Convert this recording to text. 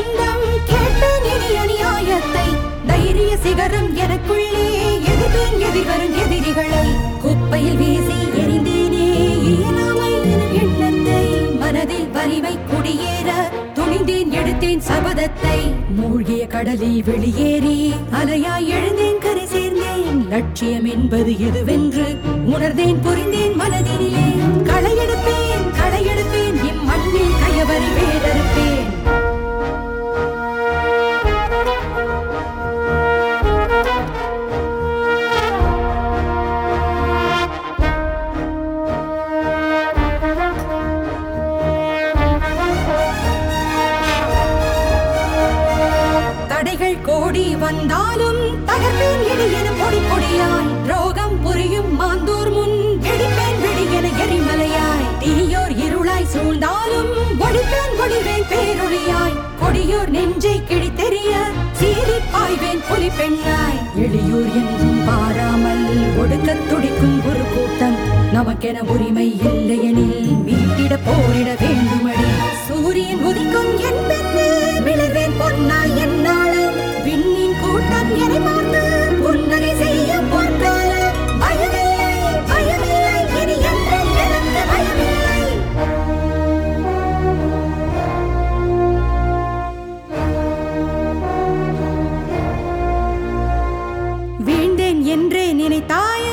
சொந்தம் கேட்டேன் இனி அநியாயத்தை தைரிய சிகரம் எனக்குள்ளே எதிர்ப்பேன் எதிர்வரும் எதிரிகளை குப்பையில் வீசி எரிந்தேனே இயலாமை எனும் எண்ணத்தை மனதில் வலிமை குடியேற துணிந்தேன் எடுத்தேன் சபதத்தை மூழ்கிய கடலில் வெளியேறி அலையாய் எழுந்தேன் கரை சேர்ந்தேன் லட்சியம் என்பது எதுவென்று உணர்ந்தேன் புரிந்தேன் மனதினிலே களையெடுப்பேன் களையெடுப்பேன் இம்மண்ணில் கயவரை வேறறுப்பேன் தடைகள் கோடி வந்தாலும் தகர்ப்பேன் இடியென பொடி பொடியாய் ரோகம் புரியும் மாந்தோர் முன் வெடிப்பேன் வெடியென எரிமலையாய் தீயோர் இருளாய் சூழ்ந்தாலும் ஒளிப்பேன் ஒளிவேன் பேரொளியாய் கொடியோர் நெஞ்சை கிழித்தெறிய சீறி பாய்வேன் புலி பெண்ணாய் எளியோர் என்றும் பாராமல் ஒடுக்கத் துடிக்கும் ஒரு கூட்டம் நமக்கென உரிமை இல்லையெனில் மீட்டிட போரிட வேண்டுமடி சூரியன் உதிக்கும் என் பெண்ணே விழுவேன் பொன்னாய் என்னாலும் விண்ணின் கூட்டம் என்னை பார்த்து புன்னகை செய்ய பொற்காலம் பயமில்லை பயமில்லை இனி என்றும் எனக்கு பயமில்லை வீழ்ந்தேன் என்றே நினைத்தாய